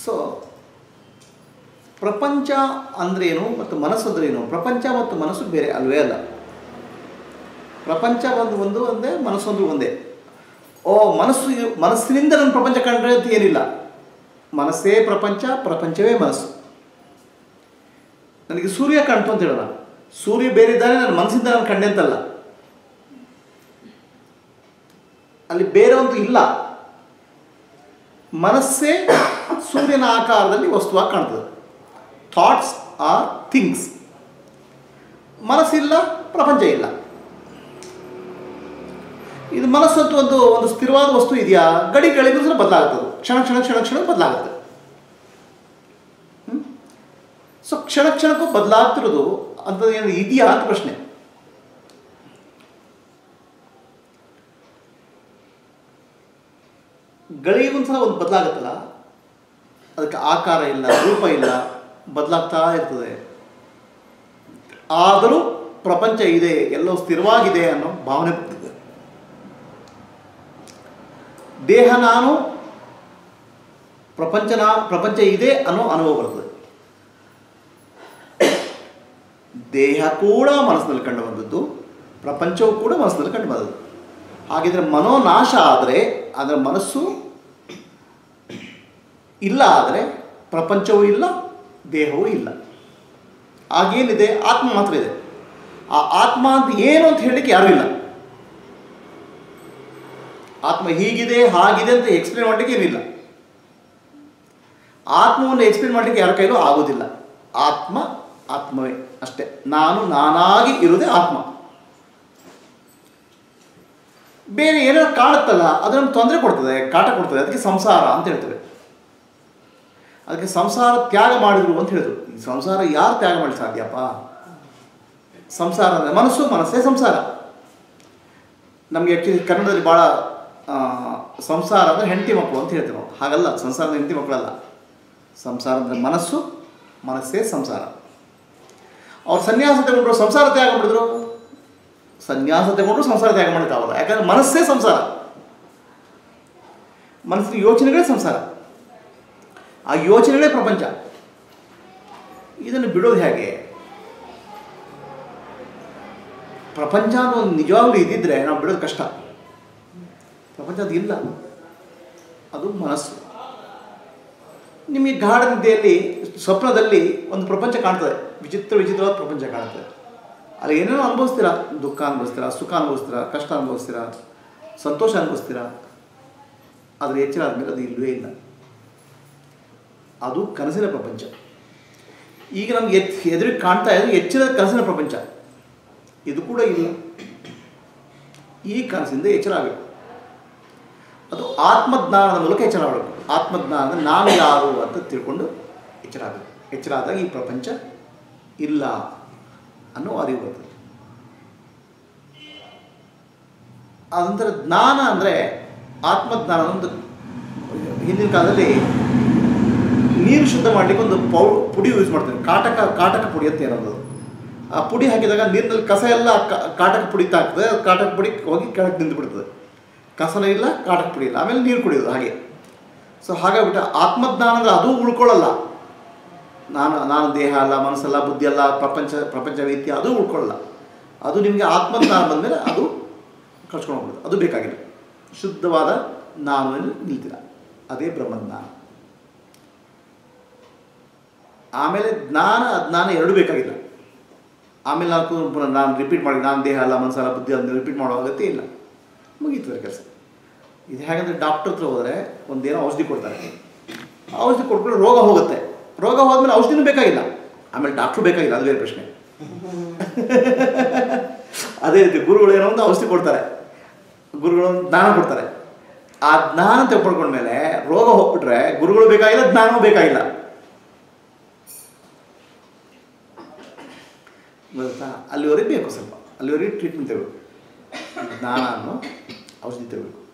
so ಪ್ರಪಂಚ ಅಂದ್ರೇನು ಮತ್ತು ಮನಸ್ಸು ಅಂದ್ರೇನು ಪ್ರಪಂಚ ಮತ್ತು ಮನಸ್ಸು ಬೇರೆ ಅಲ್ವೇ ಅಲ್ಲ ಪ್ರಪಂಚ ಒಂದು ಒಂದು ಒಂದೇ ಮನಸ್ಸೊಂದು ಒಂದೇ ಓ ಮನಸ್ಸು ಇ- ಮನಸ್ಸಿನಿಂದ ನನ್ನ ಪ್ರಪಂಚ ಕಂಡ್ರೆ ಅಂತ ಏನಿಲ್ಲ ಮನಸ್ಸೇ ಪ್ರಪಂಚ ಪ್ರಪಂಚವೇ ಮನಸ್ಸು ನನಗೆ ಸೂರ್ಯ ಕಾಣ್ತು ಅಂತ ಹೇಳೋಣ ಸೂರ್ಯ ಬೇರೆ ಇದ್ದಾನೆ ನನ್ನ ಮನಸ್ಸಿಂದ ನಾನು ಕಂಡೆ ಅಂತಲ್ಲ ಅಲ್ಲಿ ಬೇರೆ ಒಂದು ಇಲ್ಲ ಮನಸ್ಸೇ ಸೂರ್ಯನ ಆಕಾರದಲ್ಲಿ ವಸ್ತುವಾಗಿ ಕಾಣ್ತದೆ ಥಾಟ್ಸ್ ಆರ್ ಥಿಂಗ್ಸ್ ಮನಸ್ಸಿಲ್ಲ ಪ್ರಪಂಚ ಇಲ್ಲ ಇದು ಮನಸ್ಸಂತೂ ಒಂದು ಒಂದು ಸ್ಥಿರವಾದ ವಸ್ತು ಇದೆಯಾ ಗಡಿ ಗಳಿಗೂ ಸಹ ಬದಲಾಗ್ತದೆ ಕ್ಷಣ ಕ್ಷಣ ಕ್ಷಣ ಕ್ಷಣ ಬದಲಾಗುತ್ತೆ ಸೊ ಕ್ಷಣ ಕ್ಷಣಕ್ಕೂ ಬದಲಾಗ್ತಿರೋದು ಅಂಥದ್ದು ಏನು ಇದೆಯಾ ಅಂತ ಪ್ರಶ್ನೆ ಗಳಿಗೊಂದ್ಸಲ ಒಂದು ಬದಲಾಗುತ್ತಲ್ಲ ಅದಕ್ಕೆ ಆಕಾರ ಇಲ್ಲ ರೂಪ ಇಲ್ಲ ಬದಲಾಗ್ತಾ ಇರ್ತದೆ ಆದರೂ ಪ್ರಪಂಚ ಇದೆ ಎಲ್ಲೋ ಸ್ಥಿರವಾಗಿದೆ ಅನ್ನೋ ಭಾವನೆ ಬರ್ತದೆ ದೇಹ ನಾನು ಪ್ರಪಂಚನ ಪ್ರಪಂಚ ಇದೆ ಅನ್ನೋ ಅನುಭವ ಬರ್ತದೆ ದೇಹ ಕೂಡ ಮನಸ್ಸಿನಲ್ಲಿ ಕಂಡು ಬಂದದ್ದು ಪ್ರಪಂಚವೂ ಕೂಡ ಮನಸ್ಸಿನಲ್ಲಿ ಕಂಡು ಬಂದದ್ದು ಹಾಗಿದ್ರೆ ಮನೋನಾಶ ಆದರೆ ಅದರ ಮನಸ್ಸು ಇಲ್ಲ ಆದರೆ ಪ್ರಪಂಚವೂ ಇಲ್ಲ ದೇಹವೂ ಇಲ್ಲ ಆಗೇನಿದೆ ಆತ್ಮ ಮಾತ್ರ ಇದೆ ಆ ಆತ್ಮ ಅಂತ ಏನು ಅಂತ ಹೇಳಲಿಕ್ಕೆ ಯಾರೂ ಇಲ್ಲ ಆತ್ಮ ಹೀಗಿದೆ ಹಾಗಿದೆ ಅಂತ ಎಕ್ಸ್ಪ್ಲೇನ್ ಮಾಡಲಿಕ್ಕೆ ಏನಿಲ್ಲ ಆತ್ಮವನ್ನು ಎಕ್ಸ್ಪ್ಲೇನ್ ಮಾಡಲಿಕ್ಕೆ ಯಾರ ಕೈಲೂ ಆಗೋದಿಲ್ಲ ಆತ್ಮ ಆತ್ಮವೇ ಅಷ್ಟೇ ನಾನು ನಾನಾಗಿ ಇರುವುದೇ ಆತ್ಮ ಬೇರೆ ಏನಾದ್ರು ಕಾಣುತ್ತಲ್ಲ ಅದು ನಮ್ಗೆ ತೊಂದರೆ ಕೊಡ್ತದೆ ಕಾಟ ಕೊಡ್ತದೆ ಅದಕ್ಕೆ ಸಂಸಾರ ಅಂತ ಹೇಳ್ತೇವೆ ಅದಕ್ಕೆ ಸಂಸಾರ ತ್ಯಾಗ ಮಾಡಿದ್ರು ಅಂತ ಹೇಳಿದ್ರು ಈ ಸಂಸಾರ ಯಾರು ತ್ಯಾಗ ಮಾಡಿ ಸಾಧ್ಯಪ್ಪ ಸಂಸಾರ ಅಂದರೆ ಮನಸ್ಸು ಮನಸ್ಸೇ ಸಂಸಾರ ನಮಗೆ ಆ್ಯಕ್ಚುಲಿ ಕನ್ನಡದಲ್ಲಿ ಭಾಳ ಸಂಸಾರ ಅಂದರೆ ಹೆಂಡತಿ ಮಕ್ಕಳು ಅಂತ ಹೇಳ್ತೀವಿ ನಾವು ಹಾಗಲ್ಲ ಸಂಸಾರದ ಹೆಂಡತಿ ಮಕ್ಕಳಲ್ಲ ಸಂಸಾರ ಅಂದರೆ ಮನಸ್ಸು ಮನಸ್ಸೇ ಸಂಸಾರ ಅವ್ರು ಸನ್ಯಾಸ ತಗೊಂಡ್ರು ಸಂಸಾರ ತ್ಯಾಗ ಮಾಡಿದ್ರು ಸನ್ಯಾಸ ತಗೊಂಡ್ರು ಸಂಸಾರ ತ್ಯಾಗ ಮಾಡೋಕ್ಕಾಗಲ್ಲ ಯಾಕಂದ್ರೆ ಮನಸ್ಸೇ ಸಂಸಾರ ಮನಸ್ಸಿನ ಯೋಚನೆಗಳೇ ಸಂಸಾರ ಆ ಯೋಚನೆಗಳೇ ಪ್ರಪಂಚ ಇದನ್ನು ಬಿಡೋದು ಹೇಗೆ ಪ್ರಪಂಚ ಅಂತ ಒಂದು ನಿಜವಾಗ್ಲೂ ಇದ್ದಿದ್ರೆ ನಾವು ಬಿಡೋದು ಕಷ್ಟ ಪ್ರಪಂಚ ಅದು ಇಲ್ಲ ಅದು ಮನಸ್ಸು ನಿಮಗೆ ಗಾಢ ನಿದ್ದೆಯಲ್ಲಿ ಸ್ವಪ್ನದಲ್ಲಿ ಒಂದು ಪ್ರಪಂಚ ಕಾಣ್ತದೆ ವಿಚಿತ್ರ ವಿಚಿತ್ರವಾದ ಪ್ರಪಂಚ ಕಾಣ್ತದೆ ಅಲ್ಲಿ ಏನೇನೋ ಅನುಭವಿಸ್ತೀರಾ ದುಃಖ ಅನುಭವಿಸ್ತೀರಾ ಸುಖ ಅನುಭವಿಸ್ತೀರಾ ಕಷ್ಟ ಅನುಭವಿಸ್ತೀರಾ ಸಂತೋಷ ಅನುಭವಿಸ್ತೀರಾ ಆದರೆ ಎಚ್ಚರ ಆದಮೇಲೆ ಅದು ಇಲ್ಲವೇ ಇಲ್ಲ ಅದು ಕನಸಿನ ಪ್ರಪಂಚ ಈಗ ನಮ್ಗೆ ಎತ್ ಎದುರಿಗೆ ಕಾಣ್ತಾ ಇರೋದು ಎಚ್ಚರದ ಕನಸಿನ ಪ್ರಪಂಚ ಇದು ಕೂಡ ಇಲ್ಲ ಈ ಕನಸಿಂದ ಎಚ್ಚರ ಆಗಬೇಕು ಅದು ಆತ್ಮಜ್ಞಾನದ ಮೂಲಕ ಎಚ್ಚರ ಆಗಬೇಕು ಆತ್ಮಜ್ಞಾನ ಅಂದರೆ ನಾನು ಯಾರು ಅಂತ ತಿಳ್ಕೊಂಡು ಎಚ್ಚರ ಆಗಬೇಕು ಎಚ್ಚರ ಆದಾಗ ಈ ಪ್ರಪಂಚ ಇಲ್ಲ ಅನ್ನೋ ಅರಿವು ಬರ್ತದೆ ಅದಂತರ ಜ್ಞಾನ ಅಂದರೆ ಆತ್ಮಜ್ಞಾನ ಒಂದು ಹಿಂದಿನ ಕಾಲದಲ್ಲಿ ನೀರು ಶುದ್ಧ ಮಾಡಲಿಕ್ಕೆ ಒಂದು ಪೌ ಪುಡಿ ಯೂಸ್ ಮಾಡ್ತಾರೆ ಕಾಟಕ ಕಾಟಕ ಪುಡಿ ಅಂತ ಏನದು ಆ ಪುಡಿ ಹಾಕಿದಾಗ ನೀರಿನಲ್ಲಿ ಕಸ ಎಲ್ಲ ಕ- ಕಾಟಕ ಪುಡಿ ತಾಗ್ತದೆ ಅದು ಕಾಟಕ ಪುಡಿ ಹೋಗಿ ಕೆಳಗೆ ನಿಂತು ಬಿಡ್ತದೆ ಕಸನೂ ಇಲ್ಲ ಕಾಟಕ ಪುಡಿ ಇಲ್ಲ ಆಮೇಲೆ ನೀರು ಕುಡಿಯೋದು ಹಾಗೆ ಸೊ ಹಾಗಾಗ್ಬಿಟ್ಟು ಆತ್ಮಜ್ಞಾನ ಅಂದರೆ ಅದು ಉಳ್ಕೊಳ್ಳಲ್ಲ ನಾನು ನಾನು ದೇಹ ಅಲ್ಲ ಮನಸ್ಸಲ್ಲ ಬುದ್ಧಿ ಅಲ್ಲ ಪ್ರಪಂಚ ಪ್ರಪಂಚ ವ್ಯಕ್ತಿ ಅದು ಉಳ್ಕೊಳ್ಳಲ್ಲ ಅದು ನಿಮಗೆ ಆತ್ಮಜ್ಞಾನ ಬಂದಮೇಲೆ ಅದು ಕಳ್ಸ್ಕೊಂಡು ಹೋಗ್ಬಿಡುತ್ತೆ ಅದು ಬೇಕಾಗಿಲ್ಲ ಶುದ್ಧವಾದ ನಾನು ಎಂದು ನಿಲ್ತೀರ ಅದೇ ಬ್ರಹ್ಮಜ್ಞಾನ ಆಮೇಲೆ ಜ್ಞಾನ ಅಜ್ಞಾನ ಎರಡೂ ಬೇಕಾಗಿಲ್ಲ ಆಮೇಲೆ ನಾನು ಕೂತ್ಕೊಂಡು ಪುನಃ ನಾನು ರಿಪೀಟ್ ಮಾಡಿ ನಾನು ದೇಹ ಅಲ್ಲ ಮನಸ್ಸಲ್ಲ ಬುದ್ಧಿ ಅಂತ ರಿಪೀಟ್ ಮಾಡೋ ಅಗತ್ಯ ಇಲ್ಲ ಮುಗೀತದೆ ಕೆಲಸ ಇದು ಹೇಗಂದ್ರೆ ಡಾಕ್ಟರ್ ಹತ್ರ ಹೋದರೆ ಒಂದೇನೋ ಔಷಧಿ ಕೊಡ್ತಾರೆ ಆ ಔಷಧಿ ಕೊಟ್ಬಿಟ್ಟು ರೋಗ ಹೋಗುತ್ತೆ ರೋಗ ಹೋದ್ಮೇಲೆ ಔಷಧಿನೂ ಬೇಕಾಗಿಲ್ಲ ಆಮೇಲೆ ಡಾಕ್ಟ್ರು ಬೇಕಾಗಿಲ್ಲ ಅದು ಬೇರೆ ಪ್ರಶ್ನೆ ಅದೇ ರೀತಿ ಗುರುಗಳು ಏನೋ ಒಂದು ಔಷಧಿ ಕೊಡ್ತಾರೆ ಗುರುಗಳು ಒಂದು ಜ್ಞಾನ ಕೊಡ್ತಾರೆ ಆ ಜ್ಞಾನ ತೆಗೆದುಕೊಂಡ್ಮೇಲೆ ರೋಗ ಹೋಗ್ಬಿಟ್ರೆ ಗುರುಗಳು ಬೇಕಾಗಿಲ್ಲ ಜ್ಞಾನವೂ ಬೇಕಾಗಿಲ್ಲ ಗೊತ್ತಾ ಅಲ್ಲಿವರೆಗೆ ಬೇಕು ಸ್ವಲ್ಪ ಅಲ್ಲಿವರೆಗೆ ಟ್ರೀಟ್ಮೆಂಟ್ ತಗೋಬೇಕು ಜ್ಞಾನ ಅನ್ನೋ ಔಷಧಿ ತಗೋಬೇಕು